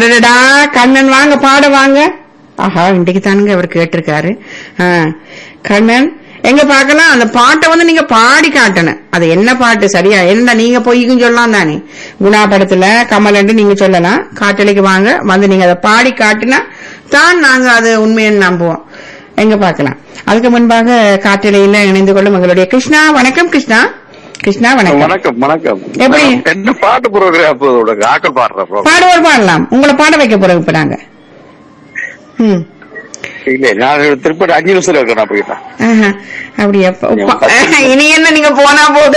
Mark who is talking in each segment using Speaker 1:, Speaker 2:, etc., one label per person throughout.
Speaker 1: அடடடா கண்ணன் வாங்க பாட வாங்க ஆஹா இன்னைக்கு தானுங்க அவர் கேட்டிருக்காரு ஆ, கண்ணன் எங்க பார்க்கலாம் அந்த பாட்டை வந்து நீங்க பாடி காட்டணும் அது என்ன பாட்டு சரியா என்ன நீங்க பொய்க்கும் சொல்லலாம் தானே குணா படத்துல கமலண்டு நீங்க சொல்லலாம் காட்டலைக்கு வாங்க வந்து நீங்க அதை பாடி காட்டினா தான் நாங்க அது உண்மைன்னு நம்புவோம் எங்க பார்க்கலாம் அதுக்கு முன்பாக காட்டலையில இணைந்து கொள்ளும் எங்களுடைய கிருஷ்ணா வணக்கம் கிருஷ்ணா கிருஷ்ணா வணக்கம்
Speaker 2: வணக்கம் வணக்கம்
Speaker 1: எப்படி?
Speaker 2: என்ன பாட்டு ப்ரோக்ராம் ஆக்கள் பாடுற ப்ரோக்ராம்
Speaker 1: பாடுவோர் பாடலாம் உங்களை பாட வைக்க போறோம் இப்ப நாங்க ம்
Speaker 2: இல்ல நான் திருப்பதி அஞ்சு நிமிஷம் இருக்கேன் போயிட்டேன்
Speaker 1: ஆஹா, அப்படியா ப- ப- இனி என்ன நீங்க போனா போகுது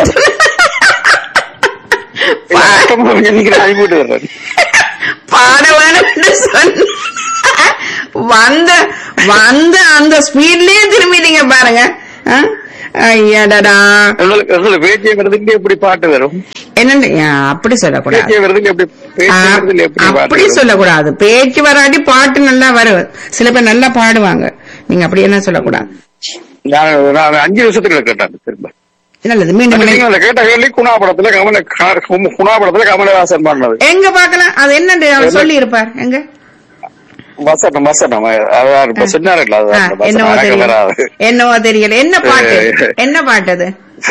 Speaker 2: அனுப்பிட்டு வர்றேன்
Speaker 1: பாட வேணும்னு சொன்ன வந்த வந்த அந்த ஸ்பீட்லயே திரும்பிட்டீங்க பாருங்க ஆ? ஐயடடா
Speaker 2: உங்களுக்கு உங்களுக்கு பேச்சிய விருதுக்கு எப்படி பாட்டு வரும்
Speaker 1: என்னண்டு ஆ, அப்படி சொல்லக்கூடாது
Speaker 2: பேச்சிய விருதுக்கு எப்படி
Speaker 1: ஆ,
Speaker 2: பேச்சிய விருதுல எப்படி பாட்டு
Speaker 1: அப்படி
Speaker 2: வரும்?
Speaker 1: சொல்லக்கூடாது பேச்சு வராட்டி பாட்டு நல்லா வரும் சில பேர் நல்லா பாடுவாங்க நீங்க அப்படி என்ன சொல்லக்கூடாது
Speaker 2: நான் நான் அஞ்சு நிமிஷத்துல கேட்டேன் திரும்ப
Speaker 1: நல்லது மீண்டும் இணை-
Speaker 2: நீங்க கேட்ட கேள்வி குணா படத்துல கமல குணா படத்துல கமலஹாசன் பாடினது
Speaker 1: எங்க பாக்கலாம் அது என்னண்டு அவர் சொல்லி இருப்பார் எங்க
Speaker 2: வசனம் வசனம் அதான் இப்ப சொன்னாருல்ல
Speaker 1: ஆ,
Speaker 2: அது வசனம்
Speaker 1: என்னவோ
Speaker 2: எனக்கு
Speaker 1: தெரியல
Speaker 2: வராது
Speaker 1: என்னவோ தெரியல என்ன பாட்டு
Speaker 2: ஏய்.
Speaker 1: என்ன பாட்டு அது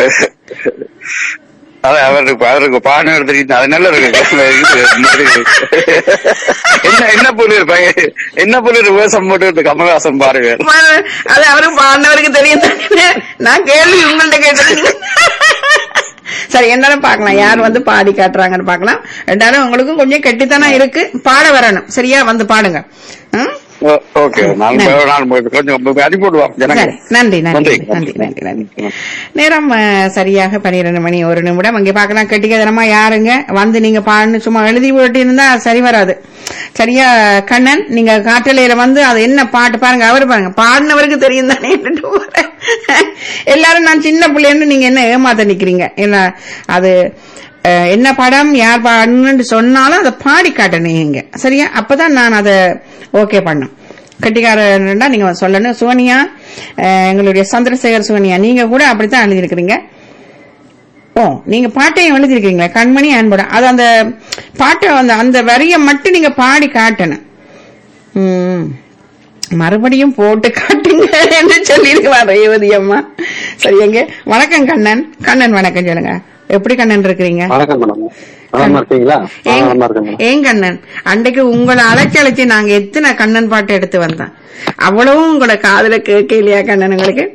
Speaker 2: அது அவருக்கு அவருக்கு பாடம் எடுத்துட்டு அது நல்லா இருக்கு இது மாதிரி. என்ன என்ன புள்ளிர் பையன் என்ன புள்ளிர் வேஷம் போட்டு கமலஹாசன் பாருங்க
Speaker 1: ம- அது அவருக்கு பாடினவருக்கு தெரியும் தானே. நான் கேள்வி உங்கள்ட்ட கேட்டது சரி என்னன்னு பார்க்கலாம் யார் வந்து பாடி காட்டுறாங்கன்னு பார்க்கலாம் ரெண்டாலும் உங்களுக்கும் கொஞ்சம் கெட்டித்தனம் இருக்கு பாட வரணும் சரியா வந்து பாடுங்க ம்?
Speaker 2: ஓகே நான்
Speaker 1: நன்றி.
Speaker 2: நான் கொஞ்சம் அனுப்பிவிடுவோம் ஜனங்க
Speaker 1: சரி நன்றி நன்றி
Speaker 2: நன்றி.
Speaker 1: நன்றி நன்றி நன்றி நேரம் அஹ், சரியாக பன்னிரண்டு மணி ஒரு நிமிடம் அங்கே பார்க்கலாம் கெட்டிக்கதனமா யாருங்க வந்து நீங்க பாடணும் சும்மா எழுதி போட்டு இருந்தா சரி வராது சரியா கண்ணன் நீங்க காட்டலையில வந்து அது என்ன பாட்டு பாருங்க அவர் பாருங்க பாடினவருக்கு தெரியும் தானே என்னட்டு போறேன். எல்லாரும் நான் சின்ன பிள்ளைன்னு நீங்க என்ன ஏமாத்த நிக்கிறீங்க என்ன அது அஹ், என்ன படம் யார் பாடணும்னு சொன்னாலும் அதை பாடி காட்டணும் நீங்க சரியா அப்பதான் நான் அதை ஓகே பண்ணும் கட்டிக்காரன்டா நீங்க சொல்லணும் சோனியா அஹ், எங்களுடைய சந்திரசேகர் சோனியா நீங்க கூட அப்படித்தான் எழுதியிருக்கிறீங்க ஓ நீங்க பாட்டையும் எழுதியிருக்கீங்களா கண்மணி அன்படம் அது அந்த பாட்டை அந்த அந்த வரியை மட்டும் நீங்க பாடி காட்டணும் ம். மறுபடியும் போட்டு காட்டுங்க என்று சொல்லியிருக்கலாம் ரேவதி அம்மா சரி எங்க வணக்கம் கண்ணன் கண்ணன் வணக்கம் சொல்லுங்க எப்படி கண்ணன் இருக்கிறீங்க
Speaker 3: வணக்கம் மேடம் நலமா இருக்கீங்களா
Speaker 1: ஏங்க-
Speaker 3: நலமா இருக்கேன் மேடம்
Speaker 1: ஏன் கண்ணன் அன்றைக்கு உங்களை அழைச்சி அழைச்சி நாங்க எத்தனை கண்ணன் பாட்டு எடுத்து வந்தோம் அவ்வளவும் உங்களை காதுல கேட்கலையா கண்ணன் உங்களுக்கு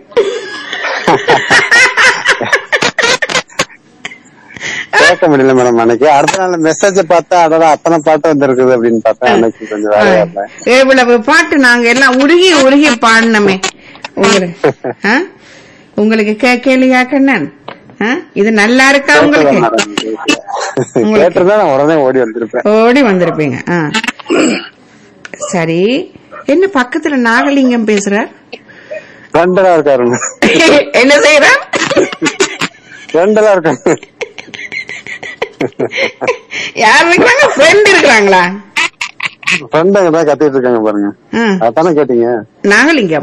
Speaker 3: கேட்க முடியல மேடம் அன்னைக்கு அடுத்த நாள் மெசேஜ் பார்த்தா அதோட அத்தனை பாட்டு வந்திருக்குது அப்படின்னு பார்த்தா அன்னைக்கு கொஞ்சம் வேலையா இருந்தேன்
Speaker 1: இவ்வளவு பாட்டு நாங்க எல்லாம் உருகி உருகி பாடினோமே உங்களுக்கு ஆ? உங்களுக்கு கேட்கலையா கண்ணன் ஆ? இது நல்லா இருக்கா உங்களுக்கு
Speaker 3: கேட்டிருந்தா நான் உடனே ஓடி வந்திருப்பேன்
Speaker 1: ஓடி வந்திருப்பீங்க ஆ. சரி என்ன பக்கத்துல நாகலிங்கம் பேசுறார்
Speaker 3: ஃப்ரெண்டெல்லாம் இருக்காரு
Speaker 1: என்ன செய்யறார்
Speaker 3: ஃப்ரெண்டெல்லாம் இருக்காங்க
Speaker 1: யார் இருக்காங்க ஃப்ரெண்ட் இருக்கிறாங்களா
Speaker 3: ஃப்ரெண்ட் அங்க தான் கத்திட்டு இருக்காங்க பாருங்க
Speaker 1: ஆ.
Speaker 3: அதானே கேட்டீங்க
Speaker 1: நாகலிங்கம்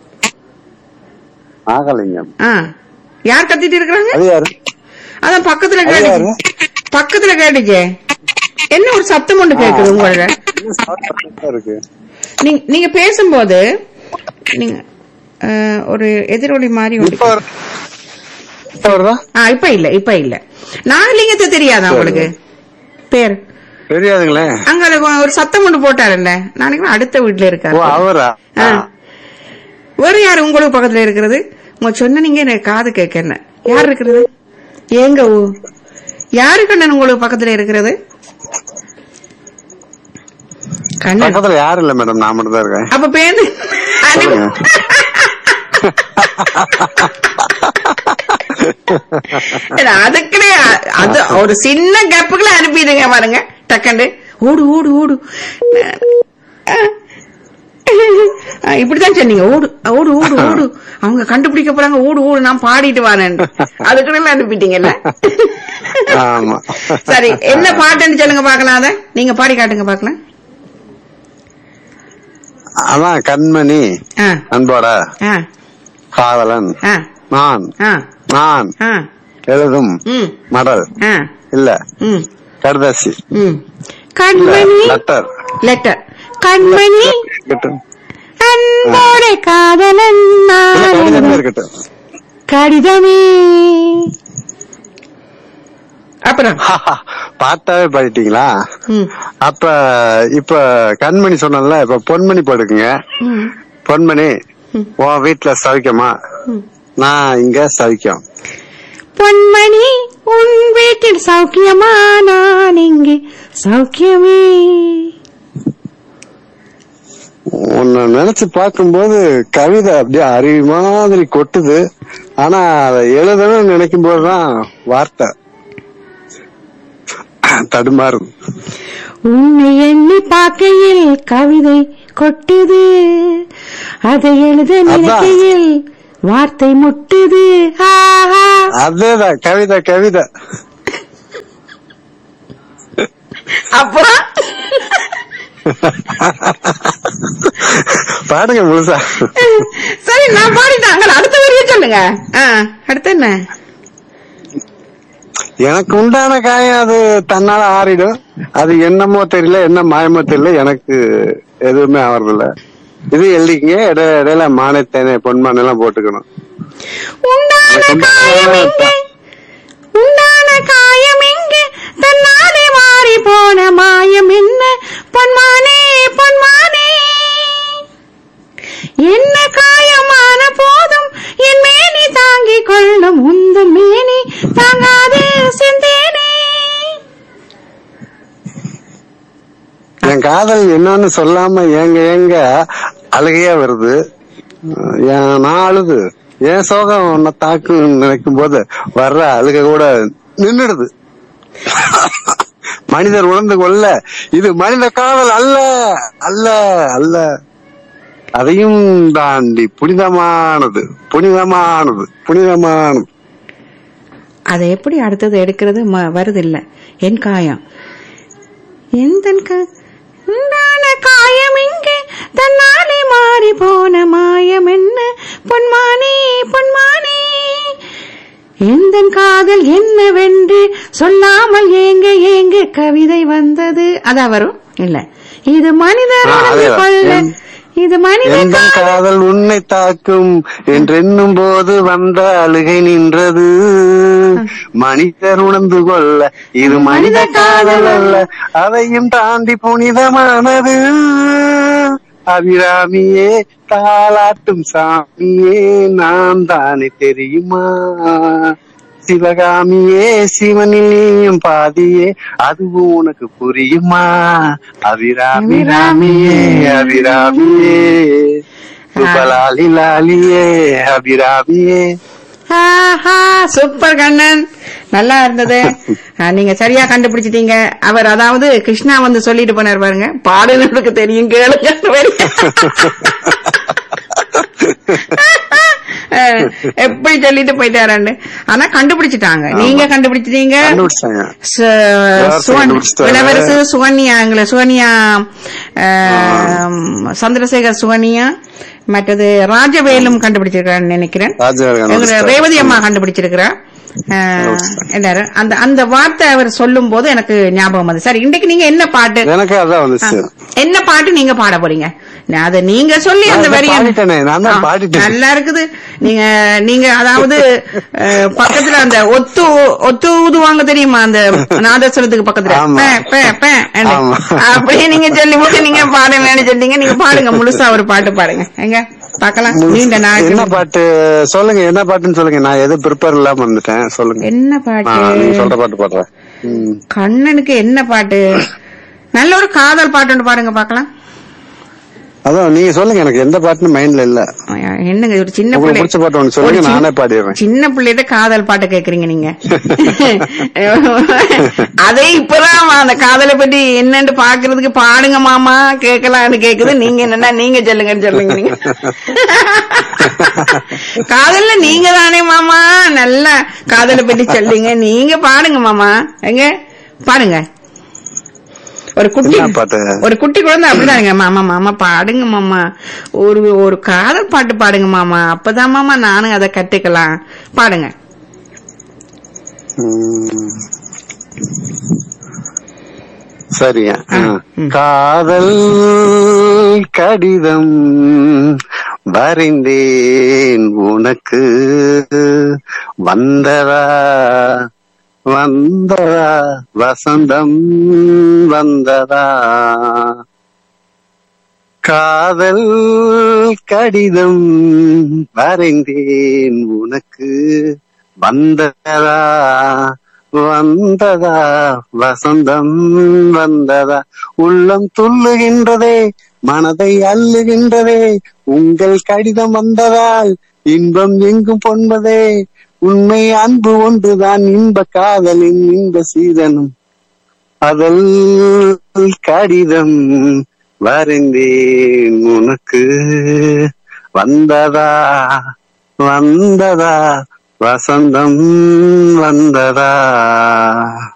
Speaker 3: நாகலிங்கம்
Speaker 1: ஆ யார் கத்திட்டு இருக்கிறாங்க
Speaker 3: அது யாரு
Speaker 1: அதான் பக்கத்துல
Speaker 3: அது யாரு?
Speaker 1: கேட்டுச்சு பக்கத்துல கேட்டுச்சே என்ன ஒரு சத்தம் ஒன்று கேக்குது உங்களோட
Speaker 3: என்ன sound மட்டும் இருக்கு
Speaker 1: நீங்க நீங்க பேசும்போது நீங்க அஹ், ஒரு எதிரொலி மாதிரி ஒன்று
Speaker 3: இப்ப வரு- இப்ப வருதா
Speaker 1: ஆ இப்ப இல்ல இப்ப இல்ல நாகலிங்கத்தை தெரியாதா உங்களுக்கு பேர்
Speaker 3: தெரியாதுங்களே
Speaker 1: அங்க ஒரு- ஒரு சத்தம் ஒன்று போட்டாருல்ல நாளைக்கு அடுத்த வீட்டுல
Speaker 3: ஓ
Speaker 1: இருக்காரு
Speaker 3: அவரா
Speaker 1: ஆ. வேற யாரு உங்களுக்கு பக்கத்துல இருக்கிறது உங்க சொன்ன நீங்க எனக்கு காது கேட்க யார் இருக்கிறது ஏங்க ஊ யாரு கண்ணன் உங்களுக்கு பக்கத்துல இருக்கிறது கண்ணன்
Speaker 3: பக்கத்துல யாரும் இல்ல மேடம் நான் மட்டும் தான் இருக்கேன்
Speaker 1: அப்ப பேருந்து
Speaker 3: சொல்லுங்க.
Speaker 1: அதுக்குள்ளே அது ஒரு சின்ன கேப்புக்குள்ள அனுப்பிடுங்க பாருங்க டக்கண்டு ஓடு ஓடு ஓடு ஆ, இப்படித்தான் சொன்னீங்க ஓடு ஓடு ஓடு ஓடு அவங்க கண்டுபிடிக்க போறாங்க ஓடு ஓடு நான் பாடிட்டு வரேன் அதுக்குள்ள அனுப்பிட்டீங்கல்ல
Speaker 3: ஆமா
Speaker 1: சரி என்ன பாட்டுன்னு சொல்லுங்க பாக்கலாம் அத நீங்க பாடி காட்டுங்க பாக்கலாம்
Speaker 3: அதான் கண்மணி
Speaker 1: ஆ
Speaker 3: அன்போட
Speaker 1: ஆ
Speaker 3: காதலன்
Speaker 1: ஆ
Speaker 3: நான்
Speaker 1: ஆ
Speaker 3: நான்
Speaker 1: ஆ
Speaker 3: எழுதும்
Speaker 1: ம்
Speaker 3: மடல்
Speaker 1: ஆ
Speaker 3: இல்ல
Speaker 1: ம்
Speaker 3: கடுதாசி
Speaker 1: ம் கண்மணி
Speaker 3: லெட்டர்
Speaker 1: லெட்டர் கண்மணி
Speaker 3: இருக்கட்டும்
Speaker 1: அன்போட காதலன்
Speaker 3: இல்ல,
Speaker 1: நான்
Speaker 3: கடிதமே இருக்கட்டும்
Speaker 1: கடிதமே அப்புறம்
Speaker 3: பாட்டாவே பாடிட்டீங்களா
Speaker 1: ம்,
Speaker 3: அப்ப இப்ப கண்மணி சொன்னல இப்ப பொன்மணி போடுக்குங்க
Speaker 1: ம்,
Speaker 3: பொன்மணி
Speaker 1: ம்.
Speaker 3: உன் வீட்டுல சவிக்கமா
Speaker 1: ம்.
Speaker 3: நான் இங்க சவிக்கம்
Speaker 1: பொன்மணி உன் வீட்டில் சௌக்கியமா நான் இங்கே சௌக்கியமே
Speaker 3: உன்னை நினைச்சு பார்க்கும்போது கவிதை அப்படியே அருவி மாதிரி கொட்டுது ஆனா அதை எழுதணும்னு நினைக்கும் போதுதான் வார்த்தை தடுமாறும்
Speaker 1: உன்னை எண்ணி பார்க்கையில் கவிதை கொட்டுது அதை எழுத நினைக்கையில் வார்த்தை முட்டுது ஆஹா.
Speaker 3: அதேதான் கவிதை கவிதை
Speaker 1: அப்புறம்
Speaker 3: பாடுங்க முழுசா
Speaker 1: சரி நான் பாடிட்டாங்க அடுத்த வரியை சொல்லுங்க ஆ, அடுத்து என்ன
Speaker 3: எனக்கு உண்டான காயம் அது தன்னால ஆறிடும் அது என்னமோ தெரியல என்ன மாயமோ தெரியல எனக்கு எதுவுமே ஆவறதில்ல இது எழுதிக்கங்க இட இடையில மானத்தேனே பொன்மான் எல்லாம் போட்டுக்கணும்
Speaker 1: உண்டான காயம் எங்கே உண்டான காயம் எங்கே தன்னாலே மாறி போன மாயம் என்ன பொன்மானே பொன்மானே என்ன காயமான போதும் என் மேனி தாங்கிக் கொள்ளும் உந்தன் மேனி தாங்காது செந்தேனே
Speaker 3: என் காதல் என்னன்னு சொல்லாம ஏங்க ஏங்க அழுகையா வருது என் நான் அழுது என் சோகம் உன்னை தாக்குன்னு நினைக்கும் போது வர்ற அழுக கூட நின்னுடுது மனிதர் உணர்ந்து கொள்ள இது மனித காதல் அல்ல அல்ல அல்ல அதையும் தாண்டி புனிதமானது புனிதமானது புனிதமானது
Speaker 1: அதை எப்படி அடுத்தது எடுக்கிறது ம- வருதில்ல என் காயம் எந்த உண்டான காயம் இங்கே தன்னாலே மாறி போன மாயம் என்ன பொன்மானே பொன்மானே எந்த காதல் என்னவென்று சொல்லாமல் ஏங்க ஏங்க கவிதை வந்தது அதா வரும் இல்ல இது மனிதர்
Speaker 3: ஆ,
Speaker 1: உணர்ந்து
Speaker 3: அதேதான்.
Speaker 1: கொள்ள
Speaker 3: என்-
Speaker 1: இது மனித
Speaker 3: எந்த
Speaker 1: காதல்
Speaker 3: காதல் உன்னை தாக்கும் என்றென்னும் போது வந்த அழுகை நின்றது மனிதர் உணர்ந்து கொள்ள இது மனித காதல் அல்ல அதையும் தாண்டி புனிதமானது அபிராமியே தாளாட்டும் சாமியே நான் தானே தெரியுமா சிவகாமியே சிவனில் நீயும் பாதியே அதுவும் உனக்கு புரியுமா அபிராமி ராமியே அபிராமியே சுபலாலி லாலியே அபிராமியே
Speaker 1: ஆஹா சூப்பர் கண்ணன் நல்லா இருந்தது ஆ, நீங்க சரியா கண்டுபிடிச்சிட்டீங்க அவர் அதாவது கிருஷ்ணா வந்து சொல்லிட்டு போனார் பாருங்க பாடுனதுக்கு தெரியும் கேளுங்க ஆ, எப்படி சொல்லிட்டு போயிட்டாராண்டு ஆனா கண்டுபிடிச்சிட்டாங்க நீங்க கண்டுபிடிச்சிட்டீங்க
Speaker 3: கண்டுபிடிச்சாங்க
Speaker 1: சு-
Speaker 3: இளவரசர்
Speaker 1: சுவன்-
Speaker 3: கண்டுபிடிச்சிட்டாரு.
Speaker 1: இளவரசு சுகன்யாங்களே சுகன்யா ஆம், சந்திரசேகர் சுகன்யா மற்றது ராஜவேலும் கண்டுபிடிச்சிருக்கான்னு நினைக்கிறேன்
Speaker 3: ராஜவேல்
Speaker 1: எங்க
Speaker 3: கண்டுபிடிச்சிட்டாரு.
Speaker 1: ரேவதி அம்மா கண்டுபிடிச்சிருக்கிறா ஆஹ், எல்லாரும் அந்த அந்த வார்த்தை அவர் சொல்லும் போது எனக்கு ஞாபகம் வந்து சரி இன்றைக்கு நீங்க என்ன பாட்டு
Speaker 3: எனக்கு அதான் வந்துச்சு
Speaker 1: என்ன பாட்டு நீங்க பாட போறீங்க நான் அதை நீங்க சொல்லி அந்த
Speaker 3: நான்
Speaker 1: வரி
Speaker 3: பாடிட்டேனே, நான் தான்
Speaker 1: ஆ,
Speaker 3: பாடிட்டேன்.
Speaker 1: நல்லா இருக்குது நீங்க நீங்க அதாவது அஹ், பக்கத்துல அந்த ஒத்து ஒத்து ஊதுவாங்க தெரியுமா அந்த நாதஸ்வரத்துக்கு பக்கத்துல
Speaker 3: ஆமா.
Speaker 1: பே, பே, பே, ன்னு.
Speaker 3: ஆமா.
Speaker 1: அப்படியே நீங்க சொல்லி போட்டு நீங்க பாடுங்கன்னு சொல்லிட்டீங்க நீங்க பாடுங்க முழுசா ஒரு பாட்டு பாடுங்க எங்க பாக்கலாம் நீண்ட
Speaker 3: என்ன
Speaker 1: நாள்
Speaker 3: பாட்டு சொல்லுங்க என்ன பாட்டுன்னு சொல்லுங்க நான் எதுவும் ப்ரிப்பேர் இல்லாம வந்துட்டேன் சொல்லுங்க
Speaker 1: என்ன
Speaker 3: ஆ, நீங்க
Speaker 1: பாட்டு
Speaker 3: சொல்ற பாட்டு பாடுறேன் ம்.
Speaker 1: கண்ணனுக்கு என்ன பாட்டு நல்ல ஒரு காதல் பாட்டு ஒன்று பாடுங்க பாக்கலாம்
Speaker 3: அதான் நீங்க சொல்லுங்க எனக்கு எந்த பாட்டுன்னு மைண்ட்ல இல்ல
Speaker 1: என்னங்க ஒரு சின்ன
Speaker 3: உங்களுக்கு
Speaker 1: பிள்ளை
Speaker 3: பிடிச்ச பாட்டு ஒண்ணு சொல்லுங்க,
Speaker 1: ஒரு சின்ன-
Speaker 3: நானே பாடிடுறேன்.
Speaker 1: சின்ன பிள்ளைகிட்ட காதல் பாட்டு கேக்குறீங்க நீங்க அதே இப்பதான் அந்த காதலை பத்தி என்னன்னு பாக்குறதுக்கு பாடுங்க மாமா கேட்கலாம்னு கேக்குது நீங்க என்னன்னா நீங்க சொல்லுங்கன்னு சொல்லுங்க நீங்க காதல்ல நீங்க தானே மாமா நல்லா காதலை பத்தி சொல்லுங்க நீங்க பாடுங்க மாமா எங்க பாடுங்க ஒரு குட்டி
Speaker 3: என்ன பாட்டு?
Speaker 1: ஒரு குட்டி குழந்தை அப்படிதானுங்க மாமா மாமா பாடுங்க மாமா ஒரு ஒரு காதல் பாட்டு பாடுங்க மாமா அப்பதான் மாமா நானும் அதை கத்துக்கலாம் பாடுங்க
Speaker 3: ம். சரியா
Speaker 1: ஆ,
Speaker 3: ஆ.
Speaker 1: ம்.
Speaker 3: காதல் கடிதம் வரைந்தேன் உனக்கு வந்ததா வந்ததா வசந்தம் வந்ததா காதல் கடிதம் வரைந்தேன் உனக்கு வந்ததா வந்ததா வசந்தம் வந்ததா உள்ளம் துள்ளுகின்றதே மனதை அள்ளுகின்றதே உங்கள் கடிதம் வந்ததால் இன்பம் எங்கும் பொன்பதே உண்மை அன்பு ஒன்றுதான் இன்ப காதலின் இன்ப சீதனம் அதல் கடிதம் வரைந்தேன் உனக்கு வந்ததா வந்ததா வசந்தம் வந்ததா